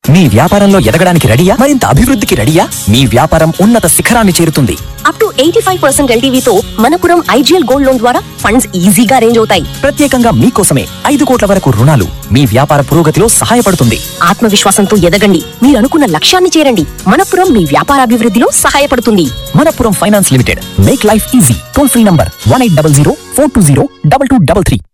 మీ వ్యాపారంలో ఎదగడానికి రెడీయా మరింత అభివృద్ధికి రెడీయా మీ వ్యాపారం ఉన్నత శిఖరాన్ని చేరుతుంది up to eighty five percent ఎల్టీవీతో మనపురం ఐజీఎల్ గోల్డ్ లోన్ ద్వారా ఫండ్స్ ఈజీగా అరేంజ్ అవుతాయి ప్రత్యేకంగా మీకోసమే ఐదు కోట్ల వరకు రుణాలు మీ వ్యాపార పురోగతిలో సహాయపడుతుంది ఆత్మవిశ్వాసంతో ఎదగండి మీరు అనుకున్న లక్ష్యాన్ని చేరండి మనపురం మీ వ్యాపారాభివృద్ధిలో సహాయపడుతుంది Manappuram finance limited make life easy toll free number one eight double zero four two zero double two double three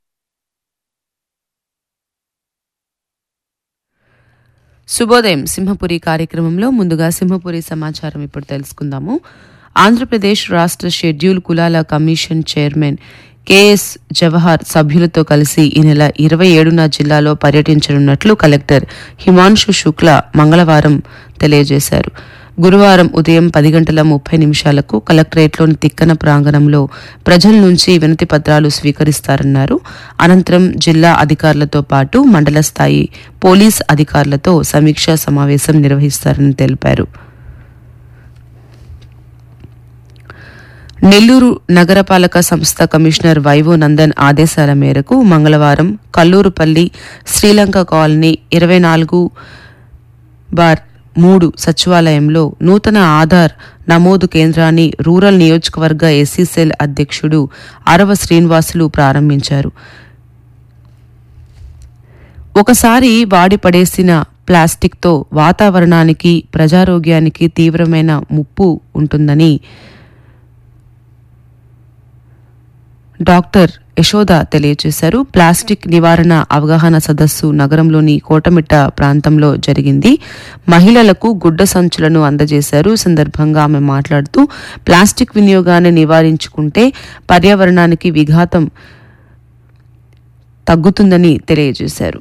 శుభోదయం సింహపురి కార్యక్రమంలో ముందుగా సింహపురి సమాచారం ఇప్పుడు తెలుసుకుందాము ఆంధ్రప్రదేశ్ రాష్ట్ర షెడ్యూల్ కులాల కమిషన్ చైర్మన్ కెఎస్ జవహర్ సభ్యులతో కలిసి ఈ నెల ఇరవై ఏడున జిల్లాలో పర్యటించనున్నట్లు కలెక్టర్ హిమాంశు శుక్ల మంగళవారం తెలియజేశారు గురువారం ఉదయం పది గంటల ముప్పై నిమిషాలకు కలెక్టరేట్లోని తిక్కన ప్రాంగణంలో ప్రజల నుంచి వినతి పత్రాలు స్వీకరిస్తారన్నారు అనంతరం జిల్లా అధికారులతో పాటు మండల స్థాయి పోలీస్ అధికారులతో సమీక్షా సమావేశం నిర్వహిస్తారని తెలిపారు నెల్లూరు నగరపాలక సంస్థ కమిషనర్ వైవో నందన్ ఆదేశాల మేరకు మంగళవారం కల్లూరుపల్లి శ్రీలంక కాలనీ ఇరవై నాలుగు బార్ మూడు సచివాలయంలో నూతన ఆధార్ నమోదు కేంద్రాన్ని రూరల్ నియోజకవర్గ ఎస్సీ సెల్ అధ్యక్షుడు అరవ శ్రీనివాసులు ప్రారంభించారు ఒకసారి వాడి పడేసిన ప్లాస్టిక్తో వాతావరణానికి ప్రజారోగ్యానికి తీవ్రమైన ముప్పు ఉంటుందని డాక్టర్ యశోద తెలియజేశారు ప్లాస్టిక్ నివారణ అవగాహన సదస్సు నగరంలోని కోటమిట్ట ప్రాంతంలో జరిగింది మహిళలకు గుడ్డ సంచులను అందజేశారు ఈ సందర్భంగా ఆమె మాట్లాడుతూ ప్లాస్టిక్ వినియోగాన్ని నివారించుకుంటే పర్యావరణానికి విఘాతం తగ్గుతుందని తెలియజేశారు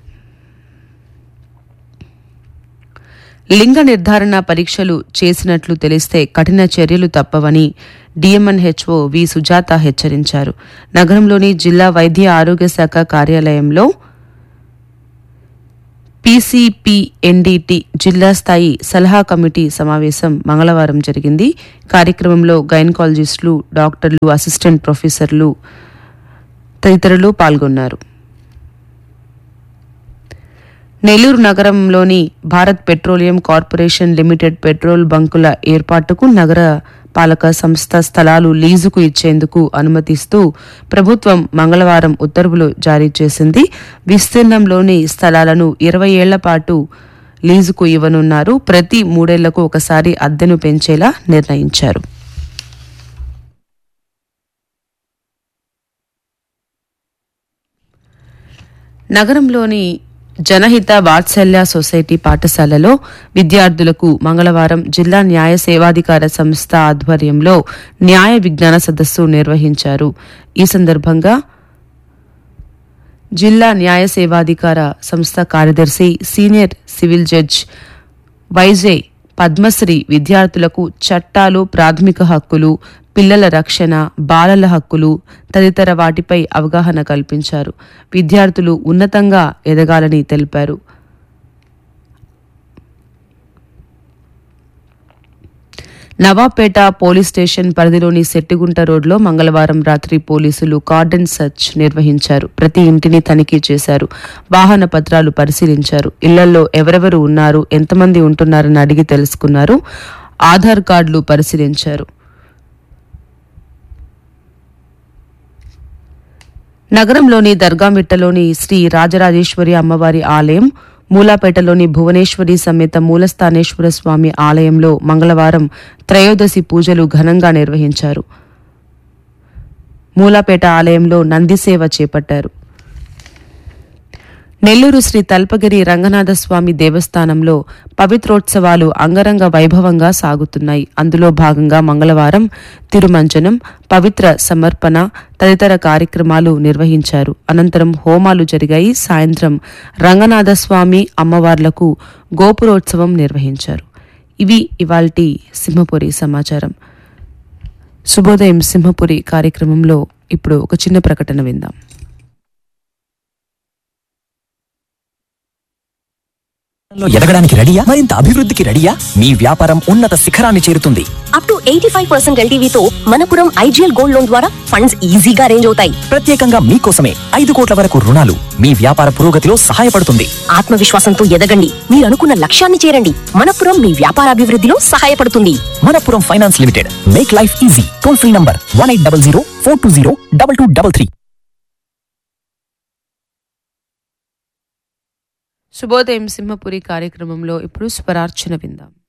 లింగ నిర్ధారణ పరీక్షలు చేసినట్లు తెలిస్తే కఠిన చర్యలు తప్పవని డిఎంఎన్హెచ్ఓ వి సుజాత హెచ్చరించారు నగరంలోని జిల్లా వైద్య ఆరోగ్య శాఖ కార్యాలయంలో పీసీపీఎన్డీటీ జిల్లా స్థాయి సలహా కమిటీ సమావేశం మంగళవారం జరిగింది కార్యక్రమంలో గైనకాలజిస్టులు డాక్టర్లు అసిస్టెంట్ ప్రొఫెసర్లు తదితరులు పాల్గొన్నారు నెల్లూరు నగరంలోని Bharat petroleum corporation limited petrol బంకుల ఏర్పాటుకు నగర పాలక సంస్థ స్థలాలు లీజుకు ఇచ్చేందుకు అనుమతిస్తూ ప్రభుత్వం మంగళవారం ఉత్తర్వులు జారీ చేసింది విస్తీర్ణంలోని స్థలాలను ఇరవై ఏళ్ల పాటు లీజుకు ఇవ్వనున్నారు ప్రతి మూడేళ్లకు ఒకసారి అద్దెను పెంచేలా నిర్ణయించారు నగరంలోని జనహిత వాత్సల్య సొసైటీ పాఠశాలలో విద్యార్థులకు మంగళవారం జిల్లా న్యాయ సేవాధికార సంస్థ ఆధ్వర్యంలో న్యాయ విజ్ఞాన సదస్సు నిర్వహించారు ఈ సందర్భంగా జిల్లా న్యాయ సేవాధికార సంస్థ కార్యదర్శి senior civil judge Y J Padmashri విద్యార్థులకు చట్టాలు ప్రాథమిక హక్కులు పిల్లల రక్షణ బాలల హక్కులు తదితర వాటిపై అవగాహన కల్పించారు విద్యార్థులు ఉన్నతంగా ఎదగాలని తెలిపారు నవాపేట పోలీస్ స్టేషన్ పరిధిలోని సెట్టిగుంట రోడ్లో మంగళవారం రాత్రి పోలీసులు కార్డన్ సర్చ్ నిర్వహించారు ప్రతి ఇంటిని తనిఖీ చేశారు వాహన పత్రాలు పరిశీలించారు ఇళ్లలో ఎవరెవరు ఉన్నారు ఎంతమంది ఉంటున్నారని అడిగి తెలుసుకున్నారు ఆధార్ కార్డులు పరిశీలించారు నగరంలోని దర్గామిట్టలోని శ్రీ రాజరాజేశ్వరి అమ్మవారి ఆలయం మూలాపేటలోని భువనేశ్వరి సమేత మూలస్థానేశ్వర స్వామి ఆలయంలో మంగళవారం త్రయోదశి పూజలు ఘనంగా నిర్వహించారు మూలాపేట ఆలయంలో నందిసేవ చేపట్టారు నెల్లూరు శ్రీ తల్పగిరి రంగనాథ స్వామి దేవస్థానంలో పవిత్రోత్సవాలు అంగరంగ వైభవంగా సాగుతున్నాయి అందులో భాగంగా మంగళవారం తిరుమంజనం పవిత్ర సమర్పణ తదితర కార్యక్రమాలు నిర్వహించారు అనంతరం హోమాలు జరిగాయి సాయంత్రం రంగనాథ స్వామి అమ్మవార్లకు గోపురోత్సవం నిర్వహించారు ఇవి ఇవాల్టి సింహపురి సమాచారం శుభోదయం సింహపురి కార్యక్రమంలో ఇప్పుడు ఒక చిన్న ప్రకటన విందాం లో ఎదగడానికి రెడీయా మరింత అభివృద్ధికి రెడీయా మీ వ్యాపారం ఉన్నత శిఖరాన్ని చేరుతుంది up to eighty five percent ఎల్టీవీతో మనపురం ఐజీఎల్ గోల్డ్ లోన్ ద్వారా ఫండ్స్ ఈజీగా అరేంజ్ అవుతాయి ప్రత్యేకంగా మీకోసమే ఐదు కోట్ల వరకు రుణాలు మీ వ్యాపార పురోగతిలో సహాయపడుతుంది ఆత్మవిశ్వాసంతో ఎదగండి మీరు అనుకున్న లక్ష్యాన్ని చేరండి మనపురం మీ వ్యాపారాభివృద్ధిలో సహాయపడుతుంది Manappuram finance limited make life easy toll free number one eight double zero four two zero double two double three శుభోదయం సింహపురి కార్యక్రమంలో ఇప్పుడు స్వరార్చన విందాం